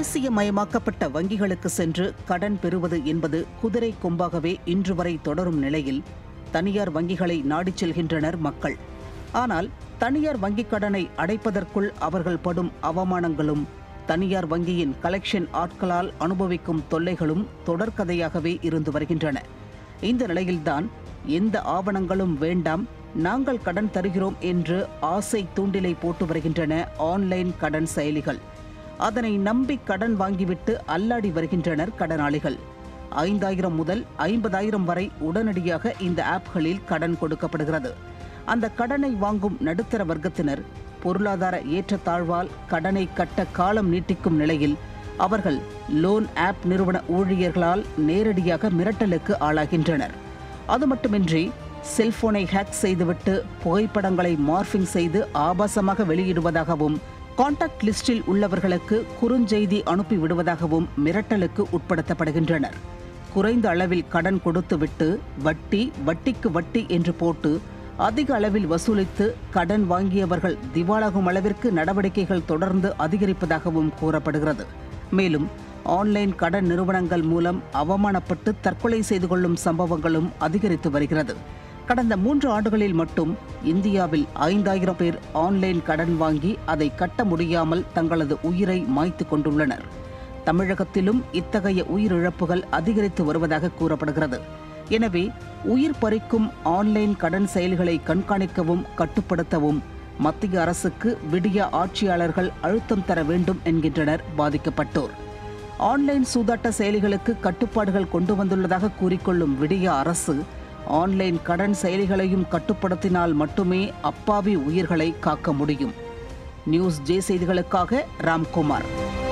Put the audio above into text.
தேசியமயமாக்கப்பட்ட வங்கிகளுக்கு சென்று கடன் பெறுவது என்பது குதிரை கொம்பாகவே இன்று வரை தொடரும் நிலையில் தனியார் வங்கிகளை நாடிச் செல்கின்றனர் மக்கள் ஆனால் தனியார் வங்கிக் கடனை அடைப்பதற்குள் அவர்கள் படும் அவமானங்களும் தனியார் வங்கியின் கலெக்ஷன் ஆட்களால் அனுபவிக்கும் தொல்லைகளும் தொடர்கதையாகவே இருந்து வருகின்றன இந்த நிலையில்தான் எந்த ஆவணங்களும் வேண்டாம் நாங்கள் கடன் தருகிறோம் என்று ஆசை தூண்டிலை போட்டு வருகின்றன ஆன்லைன் கடன் செயலிகள் அதனை நம்பி கடன் வாங்கிவிட்டு அல்லாடி வருகின்றனர் கடனாளிகள் ஐந்தாயிரம் முதல் ஐம்பதாயிரம் வரை உடனடியாக இந்த ஆப்களில் கடன் கொடுக்கப்படுகிறது அந்த கடனை வாங்கும் நடுத்தர வர்க்கத்தினர் பொருளாதார ஏற்றத்தாழ்வால் கடனை கட்ட காலம் நீட்டிக்கும் நிலையில் அவர்கள் லோன் ஆப் நிறுவன ஊழியர்களால் நேரடியாக மிரட்டலுக்கு ஆளாகின்றனர் அது மட்டுமின்றி செல்போனை ஹேக் செய்துவிட்டு புகைப்படங்களை மார்பிங் செய்து ஆபாசமாக வெளியிடுவதாகவும் கான்டாக்ட் லிஸ்டில் உள்ளவர்களுக்கு குறுஞ்செய்தி அனுப்பி விடுவதாகவும் மிரட்டலுக்கு உட்படுத்தப்படுகின்றனர் குறைந்த அளவில் கடன் கொடுத்துவிட்டு வட்டி வட்டிக்கு வட்டி என்று போட்டு அதிக அளவில் வசூலித்து கடன் வாங்கியவர்கள் திவாலாகும் அளவிற்கு நடவடிக்கைகள் தொடர்ந்து அதிகரிப்பதாகவும் கூறப்படுகிறது மேலும் ஆன்லைன் கடன் நிறுவனங்கள் மூலம் அவமானப்பட்டு தற்கொலை செய்து கொள்ளும் சம்பவங்களும் அதிகரித்து வருகிறது கடந்த மூன்று ஆண்டுகளில் மட்டும் இந்தியாவில் ஐந்தாயிரம் பேர் ஆன்லைன் கடன் வாங்கி அதை கட்ட முடியாமல் தங்களது உயிரை மாய்த்து கொண்டுள்ளனர் தமிழகத்திலும் இத்தகைய உயிரிழப்புகள் அதிகரித்து வருவதாக கூறப்படுகிறது எனவே உயிர் பறிக்கும் ஆன்லைன் கடன் செயல்களை கண்காணிக்கவும் கட்டுப்படுத்தவும் மத்திய அரசுக்கு விடிய ஆட்சியாளர்கள் அழுத்தம் தர வேண்டும் என்கின்றனர் பாதிக்கப்பட்டோர் ஆன்லைன் சூதாட்ட செயலிகளுக்கு கட்டுப்பாடுகள் கொண்டு வந்துள்ளதாக கூறிக்கொள்ளும் விடிய அரசு ஆன்லைன் கடன் செயலிகளையும் கட்டுப்படுத்தினால் மட்டுமே அப்பாவி உயிர்களை காக்க முடியும் நியூஸ் ஜே செய்திகளுக்காக ராம்குமார்